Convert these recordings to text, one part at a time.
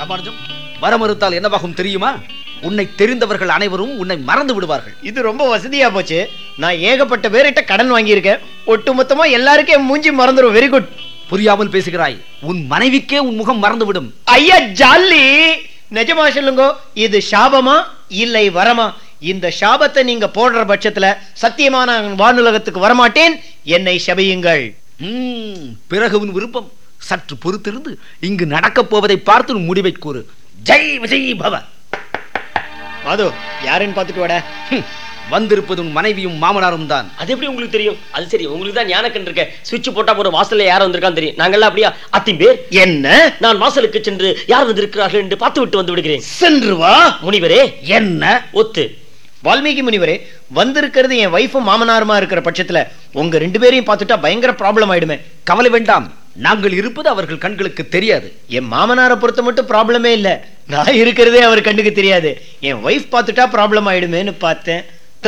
ராமானுஜம் வர மறுத்தால் என்னவாகும் தெரியுமா உன்னை தெரிந்தவர்கள் அனைவரும் உன்னை மறந்து விடுவார்கள் இது ரொம்ப வசதியா போச்சு நான் ஏகப்பட்ட பேர்கிட்ட கடன் வாங்கியிருக்கேன் ஒட்டுமொத்தமா எல்லாருக்கும் என் மூஞ்சி மறந்துடும் வெரி குட் புரியாமல் பேசுகிறாய் உன் மனைவிக்கே உன் முகம் மறந்துவிடும் ஐயா ஜாலி நிஜமா சொல்லுங்க இது சாபமா இல்லை வரமா இந்த சாபத்தை நீங்க போடுற பட்சத்துல சத்தியமா நான் வானுலகத்துக்கு வரமாட்டேன் என்னை சபியுங்கள் ம், பிறகு உன் விருப்பம் சற்று பொறுத்திருந்து இங்கு நடக்கப் போவதை பார்த்து உன் முடிவை கூறு ஜெய் விஜய் பவ மாது யாருன்னு பாத்துட்டு வாடா ஹம், வந்திருப்பது உன் மனைவியும் மாமனாரும் தான் அது எப்படி உங்களுக்கு தெரியும் அது சரி உங்களுக்கு தான் ஞானக்கண் இருக்க சுவிட்ச் போட்டா போற வாசல்ல யார் வந்திருக்கான்னு தெரியும் நாங்கெல்லாம் அப்படியா அத்தின் பேர் என்ன நான் வாசலுக்கு சென்று யார் வந்திருக்கிறார்கள் என்று பார்த்து விட்டு வந்து விடுகிறேன் சென்று வா முனிவரே என்ன ஒத்து வால்மீகி முனிவரே வந்திருக்கிறது என் வைஃபும் மாமனாருமா இருக்கிற பட்சத்துல உங்க ரெண்டு பேரையும் பார்த்துட்டா பயங்கர ப்ராப்ளம் ஆயிடுமே கவலை வேண்டாம் நாங்கள் இருப்பது அவர்கள் கண்களுக்கு தெரியாது என் மாமனாரை பொறுத்த மட்டும் ப்ராப்ளமே இல்ல நான் இருக்கிறதே அவர் கண்ணுக்கு தெரியாது என் வைஃப் பார்த்துட்டா ப்ராப்ளம் ஆயிடுமேன்னு பார்த்தேன்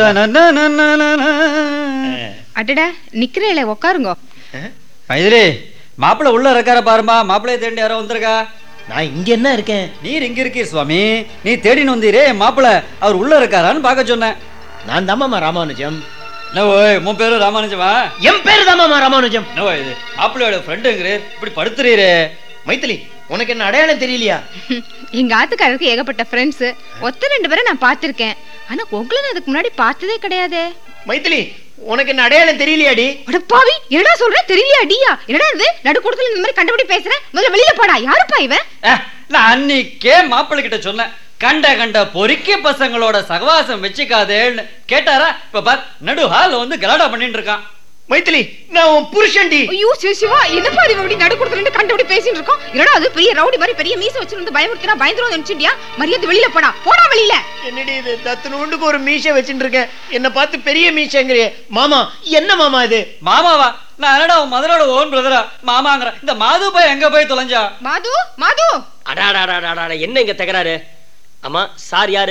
அடடா நிக்கிறேல உட்காருங்க மைதிலி மாப்பிள்ளை உள்ள இருக்கார பாருமா மாப்பிள்ளைய தேடி யாரோ வந்திருக்கா நான் இங்க என்ன இருக்கேன் நீர் இங்க இருக்கீர் சுவாமி நீ தேடின்னு வந்தீரே மாப்பிள்ளை அவர் உள்ள இருக்காரான்னு பார்க்க சொன்னேன் நான் தாமாமா ராமானுஜம் என்ன ஓய் உன் பேரு ராமானுஜமா என் பேரு தாமாமா ராமானுஜம் என்ன இது மாப்பிள்ளையோட ஃப்ரெண்டுங்கிறீர் இப்படி படுத்துறீரே மைத்திலி உனக்கு என்ன அடையாளம் தெரியலையா எங்க ஆத்துக்காரருக்கு ஏகப்பட்ட ஃப்ரெண்ட்ஸ் ஒத்த ரெண்டு பேரை நான் பார்த்திருக்கேன் ஆனா உங்களை நான் அதுக்கு முன்னாடி பார்த்ததே கிடையாதே மைத்திலி உனக்கு என்ன அடையாளம் தெரியலையாடி அட பாவி என்னடா சொல்ற தெரியலையா அடியா என்னடா இது நடுக்கூடத்துல இந்த மாதிரி கண்டுபிடி பேசுறேன் முதல்ல வெளியில போடா யாருப்பா இவன் அஹ், நான் அன்னைக்கே மாப்பிள்ளை கிட்ட சொன்னேன் கண்ட கண்ட பொறுக்கி பசங்களோட சகவாசம் வச்சுக்காதேன்னு கேட்டாரா இப்ப பார் நடு ஹால் வந்து கலாடா பண்ணிட்டு இருக்கான் மைத்திலி நான் உன் புருஷன்டி ஐயோ சிவ சிவா என்னப்பா இது இப்படி நடுக்கூடத்துல நின்னு கண்டுபிடி பேசிட்டு இருக்கோம் என்னடா அது பெரிய ரவுடி மாதிரி பெரிய மீச வச்சிருந்து பயமுறுத்தினா பயந்துரும் நினைச்சிட்டியா மரியாதை வெளியில போடா போடா வெளியில என்னடி இது தத்துணுண்டுக்கு ஒரு மீசை வச்சுட்டு இருக்கேன் என்ன பார்த்து பெரிய மீசைங்கிறிய மாமா என்ன மாமா இது மாமாவா நான் என்னடா உன் மதுரோட ஓன் பிரதரா மாமாங்கிற இந்த மாது போய் எங்க போய் தொலைஞ்சா மாது மாது அடாடாடாடாடா என்ன இங்க தகராறு ஆமா சார் யாரு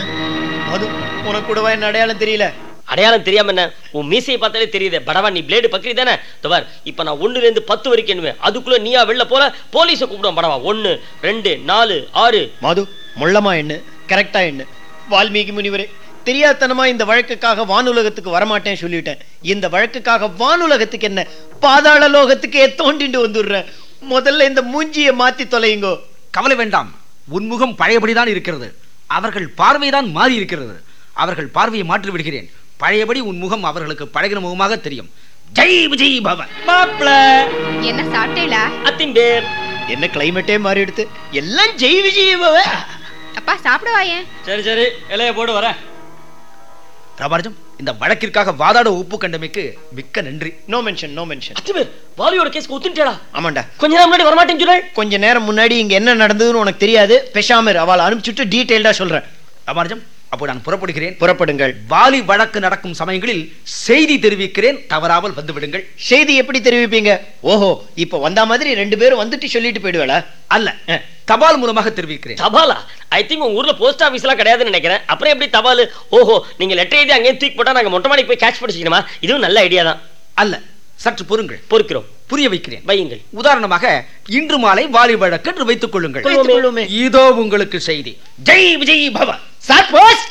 அது உனக்கு கூடவா என்ன அடையாளம் தெரியல அடையாளம் தெரியாம என்ன உன் மீசையை பார்த்தாலே தெரியுது படவா நீ பிளேடு பக்கரி தானே தவர் இப்ப நான் ஒண்ணுல இருந்து பத்து வரைக்கும் எண்ணுவேன் அதுக்குள்ள நீயா வெளில போல போலீஸை கூப்பிடுவோம் படவா ஒண்ணு ரெண்டு நாலு ஆறு மாது முள்ளமா என்ன கரெக்டா என்ன வால்மீகி முனிவரே தெரியாதனமா இந்த வழக்குக்காக வானுலகத்துக்கு வரமாட்டேன் சொல்லிட்டேன் இந்த வழக்குக்காக வானுலகத்துக்கு என்ன பாதாள லோகத்துக்கே தோண்டிண்டு வந்துடுறேன் முதல்ல இந்த மூஞ்சியை மாத்தி தொலையுங்கோ கவலை வேண்டாம் உன் முகம் பழையபடிதான் இருக்கிறது அவர்கள் பார்வைதான் மாறி இருக்கிறது அவர்கள் பார்வையை மாற்றி விடுகிறேன் பழையபடி உன் முகம் அவர்களுக்கு பழகின முகமாக தெரியும் ஜெய் விஜய் பவ மாப்பிள்ள என்ன சாப்பிட்டேலா அத்தின் பேர் என்ன கிளைமேட்டே மாறி எடுத்து எல்லாம் ஜெய் விஜயமாவே அப்பா சாப்பிட வாயேன் சரி சரி இலைய போடு வரேன் பிரபாரஜம் இந்த வழக்கிற்காக வாதாட ஒப்பு கண்டமைக்கு மிக்க நன்றி நோ மென்ஷன் நோ மென்ஷன் அத்தி பேர் வாலியோட கேஸ்க்கு ஒத்துட்டேடா ஆமாண்டா கொஞ்ச நேரம் முன்னாடி வரமாட்டேன்னு சொன்னேன் கொஞ்ச நேரம் முன்னாடி இங்க என்ன நடந்ததுன்னு உனக்கு தெரியாது பெஷாமர் அவளை அனுப்பிச்சுட்டு டீட்டெயில்டா சொல்றேன் பிரபாரஜம் அப்போ நான் புறப்படுகிறேன் புறப்படுங்கள் வாலி வழக்கு நடக்கும் சமயங்களில் செய்தி தெரிவிக்கிறேன் தவறாமல் வந்து விடுங்கள் செய்தி எப்படி தெரிவிப்பீங்க ஓஹோ இப்ப வந்தா மாதிரி ரெண்டு பேரும் வந்துட்டு சொல்லிட்டு போயிடுவேளா அல்ல தபால் மூலமாக தெரிவிக்கிறேன் தபாலா ஐ திங்க் உங்க ஊர்ல போஸ்ட் ஆபீஸ் எல்லாம் கிடையாதுன்னு நினைக்கிறேன் அப்புறம் எப்படி தபால் ஓஹோ நீங்க லெட்டர் எழுதி அங்கேயே தூக்கி போட்டா நாங்க மொட்டை மாடிக்கு போய் கேட்ச் படிச்சுக்கணுமா இதுவும் நல்ல ஐடியா தான் அல்ல சற்று பொறுங்கள் பொறுக்கிறோம் புரிய வைக்கிறேன் வையுங்கள் உதாரணமாக இன்று மாலை வாலி வழக்கு என்று வைத்துக் கொள்ளுங்கள் வைத்துக் கொள்ளுமே. இதோ உங்களுக்கு செய்தி ஜெய் விஜய் பவ சார் போஸ்ட்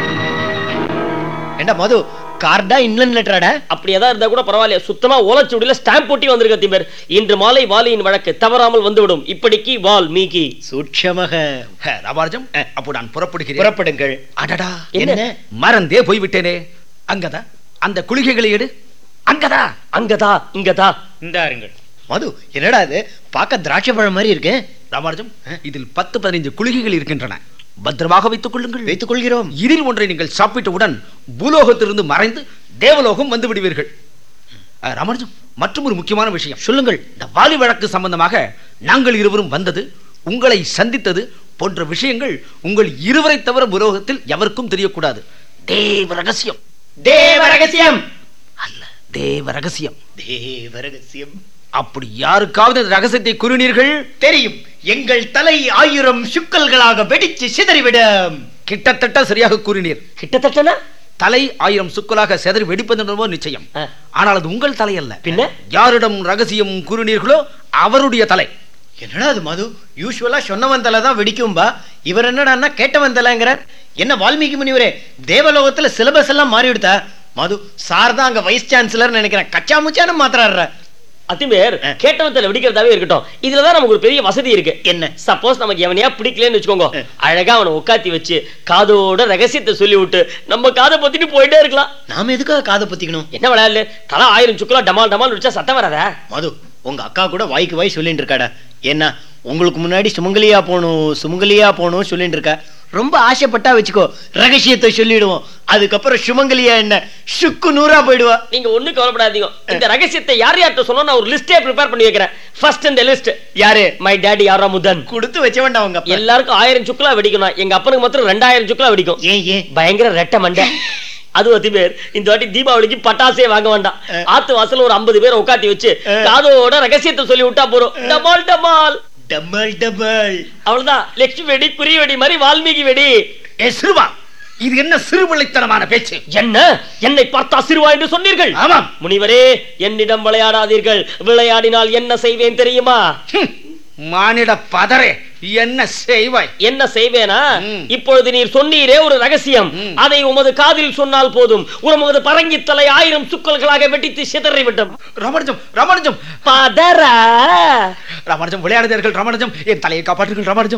ஏண்டா மது கார்டா இன்லன் லெட்டராடா அப்படி ஏதாவது இருந்தா கூட பரவாயில்ல சுத்தமா ஓலச்சுடியில ஸ்டாம்ப் போட்டி வந்திருக்க திம்பர் இன்று மாலை வாலியின் வழக்கு தவறாமல் வந்துவிடும் இப்படிக்கு வால் மீகி சூட்சமாக ராபார்ஜம் அப்போ நான் புறப்படுகிறேன் புறப்படுங்கள் அடடா என்ன? என்ன மறந்தே போய்விட்டேனே அங்கதா அந்த குளிகைகளை எடு அங்கதா அங்கதா இங்கதா இந்தாருங்கள் மது என்னடா இது பார்க்க திராட்சை பழம் மாதிரி இருக்கு ராமானுஜம் இதில் பத்து பதினைந்து குளிகைகள் இருக்கின்றன பத்திரமாக வைத்துக் கொள்ளுங்கள் வைத்துக் கொள்கிறோம் இதில் ஒன்றை நீங்கள் சாப்பிட்டவுடன் பூலோகத்திலிருந்து மறைந்து தேவலோகம் வந்து விடுவீர்கள் அஹ், ராமானுஜம் மற்றும் ஒரு முக்கியமான விஷயம் சொல்லுங்கள் இந்த வாலி வழக்கு சம்பந்தமாக நாங்கள் இருவரும் வந்தது உங்களை சந்தித்தது போன்ற விஷயங்கள் உங்கள் இருவரை தவிர உலோகத்தில் எவருக்கும் தெரியக்கூடாது தேவ ரகசியம் தேவ ரகசியம் அல்ல தேவ ரகசியம் தேவ ரகசியம் அப்படி யாருக்காவது இந்த ரகசியத்தை கூறினீர்கள் தெரியும் எங்கள் தலை ஆயிரம் சுக்கல்களாக வெடிச்சு சிதறிவிடும் கிட்டத்தட்ட சரியாக கூறினீர் கிட்டத்தட்டனா தலை ஆயிரம் சுக்கலாக செதறி வெடிப்பதென்போ நிச்சயம் ஆ. ஆனால் அது உங்கள் தலை அல்ல பின்ன? யாரிடம் ரகசியம் கூறினீர்களோ அவருடைய தலை என்னடா அது மது யூஸ்வலா சொன்னவன் தலை தான் வெடிக்கும்பா இவர் என்னடான்னா கேட்டவன் தலைங்கிறார் என்ன வால்மீகி முனிவரே தேவலோகத்துல சிலபஸ் எல்லாம் மாறி விடுதா மது சார் தான் அங்க வைஸ் சான்சலர் நினைக்கிறேன் கச்சா முச்சான மாத்திராடுற அத்திமேர் ஆ. கேட்டவத்துல வெடிக்கிறதாவே இருக்கட்டும் இதுலதான் நமக்கு ஒரு பெரிய வசதி இருக்கு என்ன? சப்போஸ் நமக்கு எவனையா பிடிக்கலன்னு வச்சுக்கோங்க ஆ. அழகா அவனை உட்காத்தி வச்சு காதோட ரகசியத்தை சொல்லி விட்டு நம்ம காதை பத்திட்டு போயிட்டே இருக்கலாம் நாம எதுக்காக காதை பத்திக்கணும் என்ன விளையாடல தலா ஆயிரம் சுக்குலா டமால் டமால் வச்சா சத்தம் வராதா மது உங்க அக்கா கூட வாய்க்கு வாய் சொல்லிட்டு இருக்காடா என்ன உங்களுக்கு முன்னாடி சுமங்கலியா போகணும் சுமங்கலியா போகணும் சொல்லிட்டு இருக்கா ரொம்ப ஆசைப்பட்டா வச்சுக்கோ ரகசியத்தை சொல்லிடுவோம் அதுக்கப்புறம் சுமங்கலியா என்ன சுக்கு நூறா போயிடுவா நீங்க ஒண்ணு கவலைப்படாதீங்க இந்த ரகசியத்தை யார் யார்கிட்ட சொன்னா நான் ஒரு லிஸ்டே ப்ரிப்பேர் பண்ணி வைக்கிறேன் ஃபர்ஸ்ட் இந்த லிஸ்ட் யாரு மை டேடி யாரா முதன் கொடுத்து வச்ச வேண்டாம் உங்க அப்பா. எல்லாருக்கும் ஆயிரம் சுக்குலா வெடிக்கணும் எங்க அப்பனுக்கு மாத்திரம் ரெண்டாயிரம் சுக்குலா வெடிக்கும் ஏன் ஏன் பயங்கர ரெட்டை மண்டை அது அத்தி பேர் இந்த வாட்டி தீபாவளிக்கு பட்டாசே வாங்க வேண்டாம் அஹ். ஆத்து வாசல்ல ஒரு ஐம்பது பேர் உட்காத்தி வச்சு அஹ். காதோட ரகசியத்தை சொல்லி விட்டா போறோம் டமால் டமால் டபுள் டபுள் அவ்வளவுதான் லட்சுமி வெடி குறி வெடி மாதிரி வால்மீகி வெடி ஏ சிறுவா இது என்ன சிறுபிள்ளைத்தனமான பேச்சு என்ன என்னை பார்த்தா சிறுவா என்று சொன்னீர்கள் ஆமாம் முனிவரே என்னிடம் விளையாடாதீர்கள் விளையாடினால் என்ன செய்வேன் தெரியுமா ஹம், மானிட பதரே என்ன செய்வாய் என்ன செய்வேனா ம். இப்பொழுது நீர் சொன்னீரே ஒரு ரகசியம் ம். அதை உமது காதில் சொன்னால் போதும் உமது பரங்கி தலை ஆயிரம் சுக்கல்களாக வெட்டித்து சிதறிவிடும் ராமானுஜம் ராமானுஜம் பதரா ராமானுஜம் விளையாடுதீர்கள் ராமானுஜம் என் தலையை காப்பாற்றுங்கள் ராமானுஜம்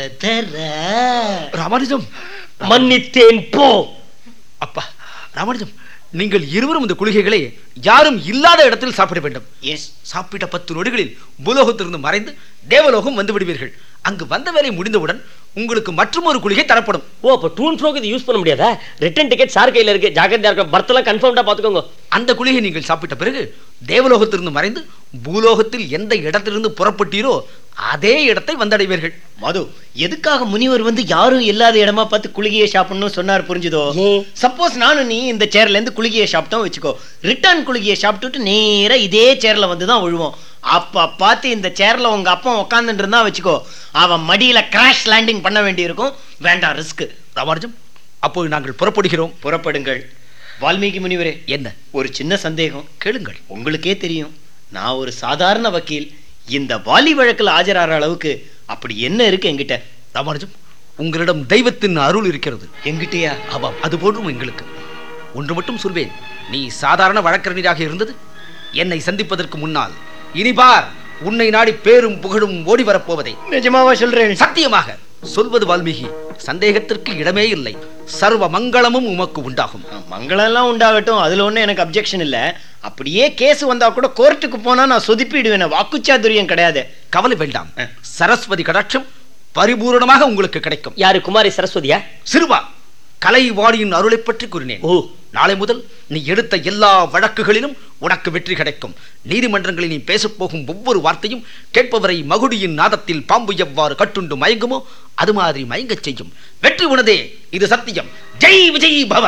ராமானுஜம் மன்னித்தேன் போ அப்பா ராமானுஜம் நீங்கள் இருவரும் இந்த குளிகைகளை யாரும் இல்லாத இடத்தில் சாப்பிட வேண்டும் எஸ் சாப்பிட்ட பத்து நொடிகளில் பூலோகத்திலிருந்து மறைந்து தேவலோகம் வந்து விடுவீர்கள் அங்கு வந்த வேலை முடிந்தவுடன் உங்களுக்கு மற்றும் ஒரு குளிகை தரப்படும் ஓ அப்ப டூன் ஃப்ரோக்கு இது யூஸ் பண்ண முடியாதா ரிட்டர்ன் டிக்கெட் சார் கையில இருக்கு ஜாக்கிரதையா இருக்கும் பர்த் எல்லாம் கன்ஃபார்ம்டா பாத்துக்கோங்க அந்த குளிகை நீங்கள் சாப்பிட்ட பிறகு தேவலோகத்திலிருந்து மறைந்து பூலோகத்தில் எந்த இடத்திலிருந்து புறப்பட்டீரோ அதே இடத்தை வந்தடைவீர்கள் மது எதுக்காக முனிவர் வந்து யாரும் இல்லாத இடமா பார்த்து குளிகையை சாப்பிடணும் சொன்னார் புரிஞ்சுதோ ஏன்? சப்போஸ் நானும் நீ இந்த சேர்ல இருந்து குளிகையை சாப்பிட்டோம் வச்சுக்கோ ரிட்டர்ன் குளிகையை சாப்பிட்டுட்டு நேரா இதே சேர்ல வந்து தான் விழுவோம் அப்ப பார்த்து இந்த சேர்ல உங்க அப்பா உட்காந்துட்டு இருந்தா வச்சுக்கோ அவன் மடியில கிராஷ் லேண்டிங் பண்ண வேண்டியிருக்கும் வேண்டாம் ரிஸ்க் ராமானுஜம் அப்போது நாங்கள் புறப்படுகிறோம் புறப்படுங்கள் வால்மீகி முனிவரே என்ன ஒரு சின்ன சந்தேகம் கேளுங்கள் உங்களுக்கே தெரியும் நான் ஒரு சாதாரண வக்கீல் இந்த வாலி வழக்கில் ஆஜராகிற அளவுக்கு அப்படி என்ன இருக்கு என்கிட்ட ராமானுஜம் உங்களிடம் தெய்வத்தின் அருள் இருக்கிறது என்கிட்டயா ஆமாம் அது போன்றும் எங்களுக்கு ஒன்று மட்டும் சொல்வேன் நீ சாதாரண வழக்கறிஞராக இருந்தது என்னை சந்திப்பதற்கு முன்னால் இனி பார் உன்னை நாடி பேரும் புகழும் ஓடி வரப்போவதை நிஜமாவா சொல்றேன் சத்தியமாக சொல்வது வால்மீகி சந்தேகத்திற்கு இடமே இல்லை சர்வ மங்களமும் உமக்கு உண்டாகும் மங்களம் எல்லாம் உண்டாகட்டும் அதுல ஒண்ணும் எனக்கு அப்ஜெக்ஷன் இல்ல அப்படியே கேஸ் வந்தா கூட கோர்ட்டுக்கு போனா நான் சொதிப்பிடுவேன் வாக்குச்சாதுரியம் கிடையாது கவலை வேண்டாம் ஆ. சரஸ்வதி கடாட்சம் பரிபூரணமாக உங்களுக்கு கிடைக்கும் யாரு குமாரி சரஸ்வதியா சிறுவா கலைவாணியின் அருளை பற்றி கூறினேன் ஓ நாளை முதல் நீ எடுத்த எல்லா வழக்குகளிலும் உனக்கு வெற்றி கிடைக்கும் நீதிமன்றங்களில் நீ பேசப் போகும் ஒவ்வொரு வார்த்தையும் கேட்பவரை மகுடியின் நாதத்தில் பாம்பு எவ்வாறு கட்டுண்டு மயங்குமோ அது மாதிரி மயங்கச் செய்யும் வெற்றி உனதே இது சத்தியம் ஜெய் விஜய் பவ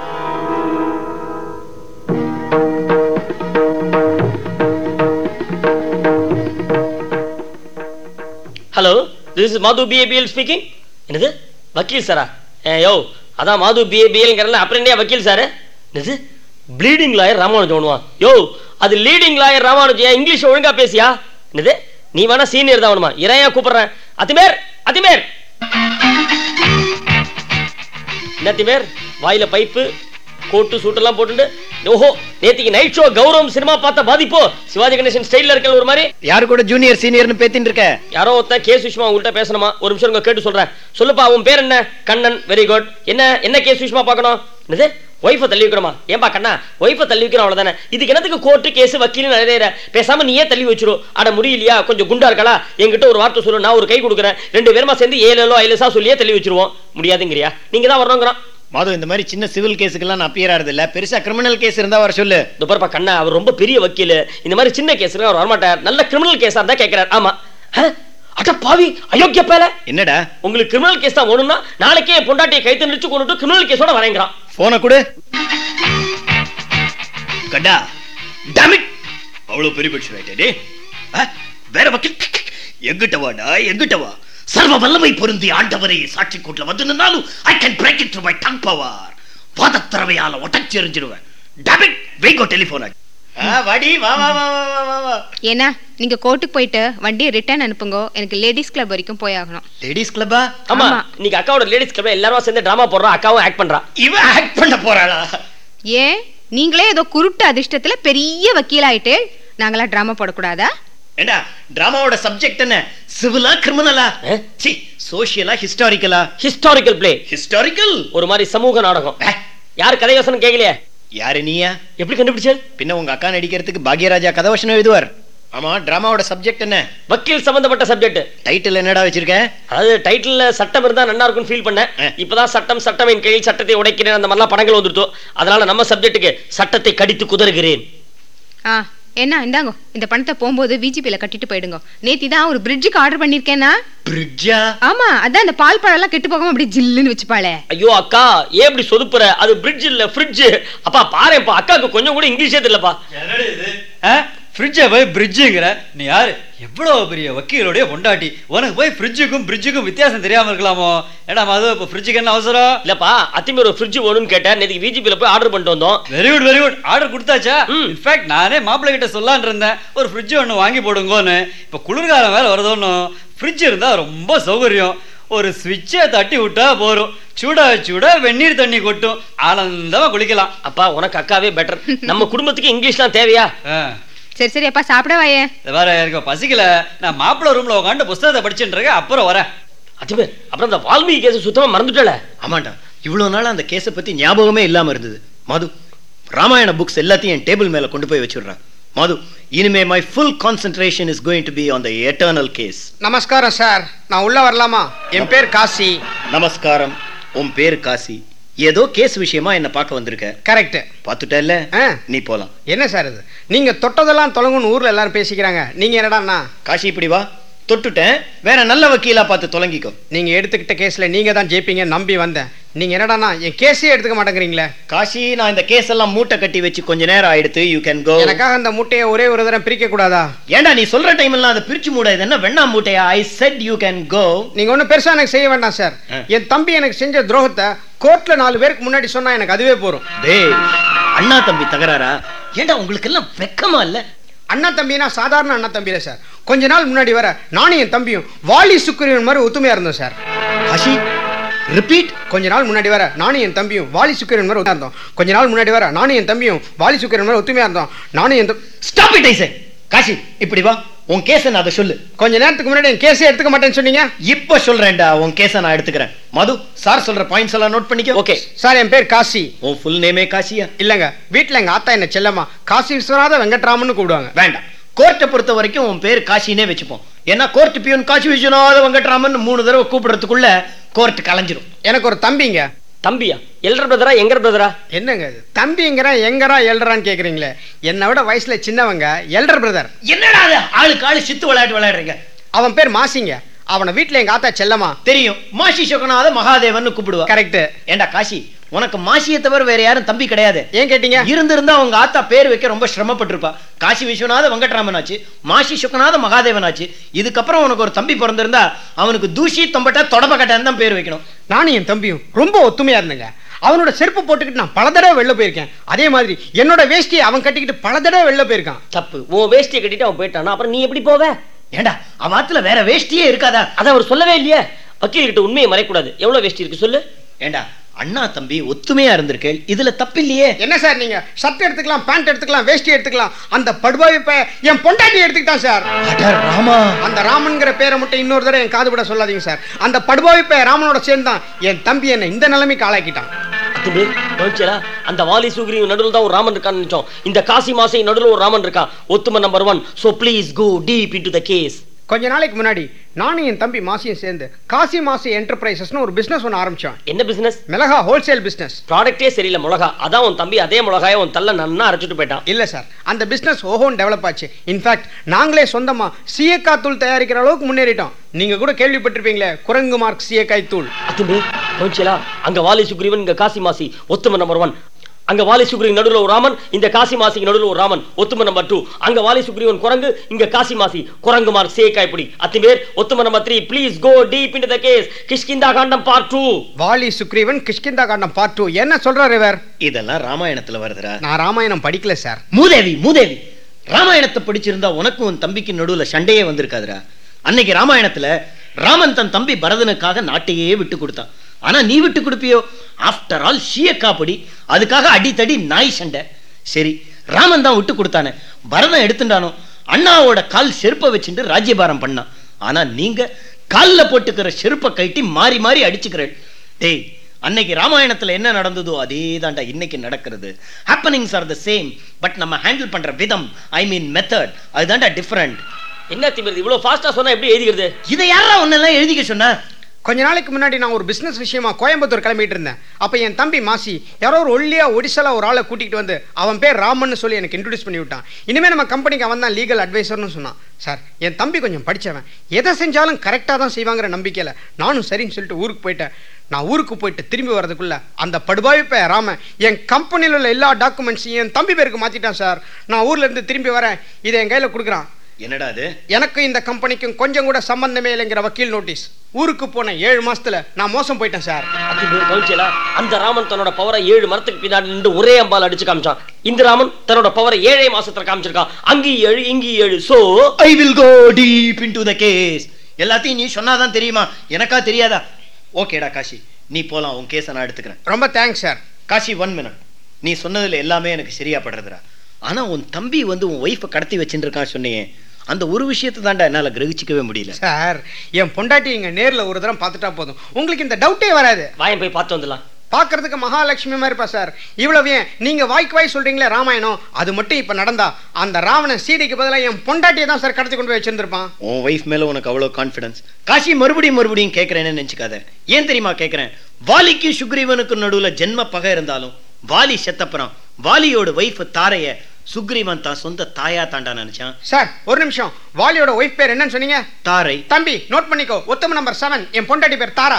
hello this is Madhu B A B L speaking என்னது வக்கீல் சாரா ஏ யோ அதான் மாது பிஏபிஎல்ங்கிறல அப்புறம் என்ன வக்கீல் சார் என்னது ப்ளீடிங் லாயர் ராமானுஜம் ஒண்ணுவா யோ அது லீடிங் லாயர் ராமானுஜம் இங்கிலீஷ் ஒழுங்கா பேசியா என்னது நீ வேணா சீனியர் தான் வேணுமா இறையா கூப்பிடுறேன் அத்திமேர் அத்திமேர் என்ன அத்திமேர் வாயில பைப்பு கோட்டு சூட்டெல்லாம் போட்டுட்டு ஓஹோ நேத்திக்கு நைட் ஷோ கௌரவம் சினிமா பார்த்த பாதிப்போ சிவாஜி கணேசன் ஸ்டைல்ல இருக்கல ஒரு மாதிரி யாரு கூட ஜூனியர் சீனியர்னு பேத்தின்னு இருக்க யாரோ ஒருத்தன் கேஸ் விஷயமா உங்கள்கிட்ட பேசணுமா ஒரு நிமிஷம் உங்க கேட்டு சொல்றேன் சொல்லுப்பா உன் பேர் என்ன கண்ணன் வெரி குட் என்ன என்ன கேஸ் விஷயமா பார்க்கணும் என்னது ஒய்ஃபை தள்ளி வைக்கணுமா ஏன்பா கண்ணா ஒய்ஃபை தள்ளி வைக்கணும் அவ்வளவுதானே இதுக்கு என்னத்துக்கு கோர்ட்டு கேஸ் வக்கீல் நிறைய பேசாம நீயே தள்ளி வச்சிரு அட முடியலையா கொஞ்சம் குண்டா இருக்கலா என்கிட்ட ஒரு வார்த்தை சொல்லு நான் ஒரு கை கொடுக்குறேன் ரெண்டு பேருமா சேர்ந்து ஏழோ ஐலசா சொல்லியே தள்ளி வச்சிருவோம் முடியாதுங்கிறியா நீங்க தான் வரணுங்கிறோம் மாது இந்த மாதிரி சின்ன சிவில் கேஸுக்கெல்லாம் நான் அப்பியர் ஆறது இல்ல பெருசா கிரிமினல் கேஸ் இருந்தா வர சொல்லு இந்த பாருப்பா கண்ணா அவர் ரொம்ப பெரிய வக்கீல் இந்த மாதிரி சின்ன கேஸ் அவர் வரமாட்டார் நல்ல கிரிமினல் கேஸா இருந்தா கேட்கிறார் ஆமா ஆ? அட பாவி அயோக்கிய பேல என்னடா உங்களுக்கு கிரிமினல் கேஸ் தான் வேணும்னா நாளைக்கே என் பொண்டாட்டியை கைத்து நிறுத்து கொண்டுட்டு கிரிமினல் கேஸோட வரேங்கிறான் போன கொடு கடா டமிட் அவ்வளவு பெரிய மனுஷன் ஆயிட்டே வேற வக்கீல் எங்கிட்ட வாடா எங்கிட்ட வா சர்வ வல்லமை பொருந்தி ஆண்டவரை சாட்சி கூட்டில் வந்து நின்னாலும் I can break it my tongue power வாதத்திறமையால ஒட்டச்சி எறிஞ்சிடுவேன் டமிட் வைகோ டெலிபோன் ஆ, வாடி வா வா வா வா வா, வா வா ஏன்னா நீங்க கோர்ட்டுக்கு போயிட்டு வண்டியை ரிட்டர்ன் அனுப்புங்க எனக்கு லேடிஸ் கிளப் வரைக்கும் போய் ஆகணும் லேடிஸ் கிளப்பா ஆமா ஆமா. இன்னைக்கு அக்காவோட லேடிஸ் கிளப்ல எல்லாரும் சேர்ந்து டிராமா போடுறோம் அக்காவும் ஆக்ட் பண்றா இவ ஆக்ட் பண்ண போறாளா ஏன் நீங்களே ஏதோ குருட்டு அதிர்ஷ்டத்துல பெரிய வக்கீலாயிட்டு நாங்களா டிராமா போடக்கூடாதா ஏண்டா டிராமாவோட சப்ஜெக்ட் என்ன சிவிலா கிரிமினலா ஆ? சி சோஷியலா ஹிஸ்டாரிக்கலா ஹிஸ்டாரிக்கல் பிளே ஹிஸ்டாரிக்கல் ஒரு மாதிரி சமூக நாடகம் ஆ. யார் கதை யோசனை கேட்கலையே யாரு நீயா எப்படி கண்டுபிடிச்சேன் பின்ன உங்க அக்கா நடிக்கிறதுக்கு பாக்யராஜா கதவசனம் எழுதுவார் ஆமா டிராமாவோட சப்ஜெக்ட் என்ன வக்கீல் சம்பந்தப்பட்ட சப்ஜெக்ட் டைட்டில் என்னடா வச்சிருக்க அதாவது டைட்டில்ல சட்டம் இருந்தா நல்லா இருக்கும்னு ஃபீல் பண்ணேன் ஆ. இப்பதான் சட்டம் சட்டம் என் கையில் சட்டத்தை உடைக்கிறேன் அந்த மாதிரிலாம் படங்கள் வந்துருத்தோ அதனால நம்ம சப்ஜெக்ட்டுக்கு சட்டத்தை கடித்து குதறுகிறேன் ஆ என்ன இந்தாங்க இந்த பணத்தை போகும்போது விஜிபில கட்டிட்டு போயிடுங்க நேத்தி தான் ஒரு பிரிட்ஜுக்கு ஆர்டர் பண்ணிருக்கேன்னா பிரிட்ஜா ஆமா அதான் அந்த பால் பழம் எல்லாம் கெட்டு போகாம அப்படி ஜில்லுன்னு வச்சுப்பாளே ஐயோ அக்கா ஏன் இப்படி சொதுப்புற அது பிரிட்ஜ் இல்ல ஃப்ரிட்ஜ் அப்பா பாருப்பா அக்காவுக்கு கொஞ்சம் கூட இங்கிலீஷே தெரியலப்பா ஃப்ரிட்ஜை போய் பிரிட்ஜுங்கிற நீ யாரு எவ்வளவு பெரிய வக்கீலுடைய பொண்டாட்டி உனக்கு போய் ஃப்ரிட்ஜுக்கும் பிரிட்ஜுக்கும் வித்தியாசம் தெரியாம இருக்கலாமோ ஏடா மது இப்போ ஃப்ரிட்ஜுக்கு என்ன அவசரம் இல்லப்பா அத்திமே ஒரு ஃப்ரிட்ஜ் வேணும்னு கேட்டேன் நேற்று விஜிபில போய் ஆர்டர் பண்ணிட்டு வந்தோம் very good very good order கொடுத்தாச்சா ம். இன்ஃபேக்ட் நானே மாப்பிள்ளை கிட்ட சொல்லலான் இருந்தேன் ஒரு ஃப்ரிட்ஜ் ஒன்று வாங்கி போடுங்கோன்னு இப்போ குளிர்காலம் வேற வருதோன்னு ஃப்ரிட்ஜ் இருந்தா ரொம்ப சௌகரியம் ஒரு சுவிட்சை தட்டி விட்டா போறோம் சூடா சூடா வெந்நீர் தண்ணி கொட்டும் ஆனந்தமா குளிக்கலாம் அப்பா உனக்கு அக்காவே பெட்டர் நம்ம குடும்பத்துக்கு இங்கிலீஷ்லாம் தேவையா ஆ. சரி சரி அப்பா சாப்பிட வாயே இது வேற எனக்கு பசிக்கல நான் மாப்பிள்ளை ரூம்ல உட்காந்து புஸ்தகத்தை படிச்சுட்டு இருக்கேன் அப்புறம் வரேன் அத்திமே அப்புறம் அந்த வால்மீகி கேஸ் சுத்தமா மறந்துட்டல ஆமாண்டா இவ்வளவு நாள் அந்த கேஸை பத்தி ஞாபகமே இல்லாம இருந்தது மது ராமாயண புக்ஸ் எல்லாத்தையும் என் டேபிள் மேல கொண்டு போய் வச்சிடுறேன் மது இனிமே my full concentration is going to be on the eternal case நமஸ்காரம் சார் நான் உள்ள வரலாமா என் பேர் காசி நமஸ்காரம் உன் பேர் காசி ஏதோ கேஸ் விஷயமா என்ன பார்க்க வந்திருக்க கரெக்ட் பார்த்துட்டல்ல ஆ. நீ போலாம் என்ன சார் இது நீங்க தொட்டதெல்லாம் தொலைங்குன்னு ஊர்ல எல்லாரும் பேசிக்கிறாங்க நீங்க என்னடாண்ணா காசி இப்படி வா தொட்டுட்டேன் வேற நல்ல வக்கீலா பார்த்து தொலைங்கிக்கோ நீங்க எடுத்துக்கிட்ட கேஸ்ல நீங்க தான் ஜெயிப்பீங்க நம்பி வந்தேன் நீங்க என்னடாண்ணா என் கேஸே எடுத்துக்க மாட்டேங்கிறீங்களே காசி நான் இந்த கேஸ் எல்லாம் மூட்டை கட்டி வச்சு கொஞ்ச நேரம் ஆயிடுத்து யூ கேன் கோ எனக்காக அந்த மூட்டையை ஒரே ஒரு தடவை பிரிக்க கூடாதா ஏன்டா நீ சொல்ற டைம் எல்லாம் அதை பிரிச்சு மூட இது என்ன வெண்ணா மூட்டையா I said you can go நீங்க ஒன்றும் பெருசா எனக்கு செய்ய வேண்டாம் சார் ஆ. என் தம்பி எனக்கு செஞ்ச துரோகத்தை கோர்ட்ல நாலு பேருக்கு முன்னாடி சொன்னா எனக்கு அதுவே போறோம் டேய் அண்ணா தம்பி தகராறா ஏன்டா உங்களுக்கு எல்லாம் வெக்கமா இல்ல அண்ணா தம்பினா சாதாரண அண்ணா தம்பியில சார் கொஞ்ச நாள் முன்னாடி வர நானும் என் தம்பியும் வாலி சுக்கிரன் மாதிரி ஒத்துமையா இருந்தோம் சார் காசி ரிப்பீட் கொஞ்ச நாள் முன்னாடி வர நானும் என் தம்பியும் வாலி சுக்கிரன் மாதிரி ஒத்துமையா இருந்தோம் கொஞ்ச நாள் முன்னாடி வர நானும் என் தம்பியும் வாலி சுக்கிரன் மாதிரி ஒத்துமையா இருந்தோம் நானும் என் தம்- ஸ்டாப் இட் ஐசே காசி இப்படி வா உன் கேஸ நான் அதை சொல்லு கொஞ்ச நேரத்துக்கு முன்னாடி என் கேஸே எடுத்துக்க மாட்டேன்னு சொன்னீங்க இப்ப சொல்றேன்டா உன் கேஸ நான் எடுத்துக்கிறேன் மது சார் சொல்ற பாயிண்ட்ஸ் எல்லாம் நோட் பண்ணிக்கோ ஓகே சார் என் பேர் காசி உன் ஃபுல் நேமே காசியா இல்லங்க வீட்ல எங்க ஆத்தா என்ன செல்லம்மா காசி விஸ்வநாத வெங்கட்ராமன் கூப்பிடுவாங்க வேண்டாம் கோர்ட்டை பொறுத்த வரைக்கும் உன் பேர் காசினே வச்சுப்போம் ஏன்னா கோர்ட் பியூன் காசி விஸ்வநாத வெங்கட்ராமன் மூணு தடவை கூப்பிடுறதுக்குள்ள கோர்ட் கலைஞ்சிரும் எனக்கு ஒரு தம்பிங்க தம்பியா எல்டர் பிரதரா எங்கர் பிரதரா என்னங்க இது தம்பிங்கிறேன் எங்கரா எல்டரான்னு கேக்குறீங்களே என்னை விட வயசுல சின்னவங்க எல்டர் பிரதர் என்னடா அது ஆளுக்கு ஆளு சித்து விளையாட்டு விளையாடுறீங்க அவன் பேர் மாசிங்க அவனை வீட்ல எங்க ஆத்தா செல்லம்மா தெரியும் மாசி சொக்கநாத மகாதேவன் கூப்பிடுவா கரெக்ட் ஏண்டா காசி உனக்கு மாசியை தவிர வேற யாரும் தம்பி கிடையாது ஏன் கேட்டீங்க இருந்திருந்தா அவங்க ஆத்தா பேர் வைக்க ரொம்ப சிரமப்பட்டிருப்பா காசி விஸ்வநாத வெங்கட்ராமன் ஆச்சு மாசி சுக்கநாத மகாதேவன் ஆச்சு இதுக்கப்புறம் உனக்கு ஒரு தம்பி பிறந்திருந்தா அவனுக்கு தூஷி தொம்பட்டா தொடப்பக்கட்டான்னு தான் பேர் வைக்கணும் நானும் என் தம்பியும் ரொம்ப ஒத்துமையா இருந்தேங்க அவனோட செருப்பு போட்டுக்கிட்டு நான் பல தடவை வெளில போயிருக்கேன் அதே மாதிரி என்னோட வேஷ்டியை அவன் கட்டிக்கிட்டு பல தடவை வெளில போயிருக்கான் தப்பு உன் வேஷ்டியை கட்டிட்டு அவன் போயிட்டானா அப்புறம் நீ எப்படி போவ ஏண்டா அவன் ஆத்துல வேற வேஷ்டியே இருக்காதா அத அவர் சொல்லவே இல்லையே வக்கீல் கிட்ட உண்மையை மறைக்கூடாது எவ்வளவு வேஷ்டி இருக்கு சொல்லு ஏண்டா அண்ணா தம்பி ஒத்துமையா இருந்திருக்கேள் இதுல தப்பில்லையே என்ன சார் நீங்க ஷர்ட் எடுத்துக்கலாம் பேண்ட் எடுத்துக்கலாம் வேஷ்டி எடுத்துக்கலாம் அந்த படுபாவி பைய என் பொண்டாட்டி எடுத்துக்கிட்டான் சார் அட ராமா அந்த ராமன்கிற பேரை மட்டும் இன்னொரு தடவை என் காது விட சொல்லாதீங்க சார் அந்த படுபாவி பைய ராமனோட சேர்ந்து தான் என் தம்பி என்னை இந்த நிலைமைக்கு ஆளாக்கிட்டான் அத்துமே கவனிச்சலா அந்த வாலி சுக்ரீவ் நடுவில் தான் ஒரு ராமன் இருக்கான்னு நினைச்சோம் இந்த காசி மாசை நடுவில் ஒரு ராமன் இருக்கான் ஒத்துமை number one so please go deep into the case கொஞ்ச நாளைக்கு முன்னாடி நானும் என் தம்பி மாசியும் சேர்ந்து காசி மாசி என்டர்பிரைசஸ்னு ஒரு பிசினஸ் ஒன்று ஆரம்பிச்சோம் என்ன பிசினஸ் மிளகா ஹோல்சேல் பிசினஸ் ப்ராடக்டே சரியில்லை மிளகா அதான் உன் தம்பி அதே மிளகாய உன் தள்ள நன்னா அரைச்சிட்டு போயிட்டான் இல்ல சார் அந்த பிசினஸ் ஓஹோன்னு டெவலப் ஆச்சு இன்ஃபேக்ட் நாங்களே சொந்தமா சீயக்காய் தூள் தயாரிக்கிற அளவுக்கு முன்னேறிட்டோம் நீங்க கூட கேள்விப்பட்டிருப்பீங்களே குரங்கு மார்க் சீயக்காய் தூள் அத்துமே கவனிச்சலா அங்க வாலி சுக்ரீவன் இங்க காசி மாசி ஒத்துமை நம்பர் ஒன் அங்க வாலி சுக்ரீவன் நடுவுல ஒரு ராமன் இந்த காசி மாசிக்கு நடுவுல ஒரு ராமன் ஒத்துமை நம்பர் டூ அங்க வாலி சுக்ரீவன் குரங்கு இங்க காசி மாசி குரங்கு மார்க் சேக்கா இப்படி அத்திமேர் ஒத்துமை number three please go deep in the case Kishkindha Kandam part two Vali Sugreevan Kishkindha Kandam part two என்ன சொல்றாரு இவர் இதெல்லாம் ராமாயணத்துல வருதுடா நான் ராமாயணம் படிக்கல சார் மூதேவி மூதேவி ராமாயணத்தை படிச்சிருந்தா உனக்கும் உன் தம்பிக்கு நடுவுல சண்டையே வந்திருக்காதுடா அன்னைக்கு ராமாயணத்துல ராமன் தன் தம்பி பரதனுக்காக நாட்டையே விட்டு கொடுத்தான் ஆனா நீ விட்டு கொடுப்பியோ ஆஃப்டர் ஆல் ஷியக்காப்படி அதுக்காக அடித்தடி நாய் சண்டை சரி ராமன் தான் விட்டு கொடுத்தானே பரதன் எடுத்துட்டானோ அண்ணாவோட கால் செருப்பை வச்சுட்டு ராஜ்யபாரம் பண்ணான் ஆனா நீங்க கால்ல போட்டுக்கிற செருப்பை கட்டி மாறி மாறி அடிச்சுக்கிறேன் டேய் அன்னைக்கு ராமாயணத்துல என்ன நடந்ததோ அதே தாண்டா இன்னைக்கு நடக்கிறது happenings are the same but நம்ம ஹேண்டில் பண்ற விதம் ஐ மீன் மெத்தட் அதுதான்டா டிஃபரெண்ட் என்ன அத்திமேர் இவ்வளவு ஃபாஸ்டா சொன்னா எப்படி எழுதிக்கிறது இதை யாரா ஒன்னெல்லாம் எழுதிக்க சொன்னா கொஞ்ச நாளைக்கு முன்னாடி நான் ஒரு பிசினஸ் விஷயமா கோயம்புத்தூர் கிளம்பிட்டு இருந்தேன் அப்ப என் தம்பி மாசி யாரோ ஒரு ஒல்லியா ஒடிசலா ஒரு ஆளை கூட்டிகிட்டு வந்து அவன் பேர் ராமன் சொல்லி எனக்கு இன்ட்ரடியூஸ் பண்ணி விட்டான் இனிமே நம்ம கம்பெனிக்கு அவன் தான் லீகல் அட்வைசர்னு சொன்னான் சார் என் தம்பி கொஞ்சம் படிச்சவன் எதை செஞ்சாலும் கரெக்டாக தான் செய்வாங்கிற நம்பிக்கையில நானும் சரின்னு சொல்லிட்டு ஊருக்கு போயிட்டேன் நான் ஊருக்கு போயிட்டு திரும்பி வரதுக்குள்ள அந்த படுபாவிப்ப ராமன் என் கம்பெனியில் உள்ள எல்லா டாக்குமெண்ட்ஸையும் என் தம்பி பேருக்கு மாத்திட்டான் சார் நான் ஊர்ல இருந்து திரும்பி வரேன் இதை என் கையில கொடுக்குறான் என்னடா அது எனக்கும் இந்த கம்பெனிக்கும் கொஞ்சம் கூட சம்பந்தமே இல்லைங்கிற வக்கீல் நோட்டீஸ் ஊருக்கு போன ஏழு மாசத்துல நான் மோசம் போயிட்டேன் சார் அத்திமேர் கவனிச்சலா அந்த ராமன் தன்னோட பவரை ஏழு மரத்துக்கு பின்னாடி நின்று ஒரே அம்பால் அடிச்சு காமிச்சான் இந்த ராமன் தன்னோட பவரை ஏழே மாசத்துல காமிச்சிருக்கான் அங்கேயும் ஏழு இங்கேயும் ஏழு so I will go deep into the case எல்லாத்தையும் நீ சொன்னாதான் தெரியுமா எனக்கா தெரியாதா ஓகேடா காஷி நீ போலாம் உன் கேஸை நான் எடுத்துக்கிறேன் ரொம்ப thanks sir Kashi one minute நீ சொன்னதுல எல்லாமே எனக்கு சரியா படுறதுடா ஆனா உன் தம்பி வந்து உன் ஒய்ஃபை கடத்தி வச்சுட்டு இருக்கான் சொன்னியே அந்த ஒரு விஷயத்தை தான்டா என்னால கிரகிச்சிக்கவே முடியல சார் என் பொண்டாட்டி இங்க நேர்ல ஒரு தரம் பார்த்துட்டா போதும் உங்களுக்கு இந்த டவுட்டே வராது வாயன் போய் பார்த்து வந்துடலாம் பார்க்கறதுக்கு மகாலட்சுமி மாதிரி இருப்பா சார் இவ்வளவு ஏன் நீங்க வாய்க்கு வாய் சொல்றீங்களே ராமாயணம் அது மட்டும் இப்ப நடந்தா அந்த ராவணன் சீதைக்கு பதிலாக என் பொண்டாட்டியை தான் சார் கடத்தி கொண்டு போய் வச்சிருந்திருப்பான் உன் ஒய்ஃப் மேல உனக்கு அவ்வளவு கான்ஃபிடன்ஸ் காஷி மறுபடியும் மறுபடியும் கேட்கறேன்னு நினைச்சுக்காத ஏன் தெரியுமா கேட்கறேன் வாலிக்கும் சுக்ரீவனுக்கும் நடுவுல ஜென்ம பகை இருந்தாலும் வாலி செத்தப்புறம் வாலியோட ஒய்ஃப் தாரைய சுக்ரீவன் தான் சொந்த தாயா தாண்டா நினைச்சான் சார் ஒரு நிமிஷம் வாலியோட ஒய்ஃப் பேர் என்னன்னு சொன்னீங்க தாரை தம்பி நோட் பண்ணிக்கோ உத்தம நம்பர் செவன் என் பொண்டாட்டி பேர் Tara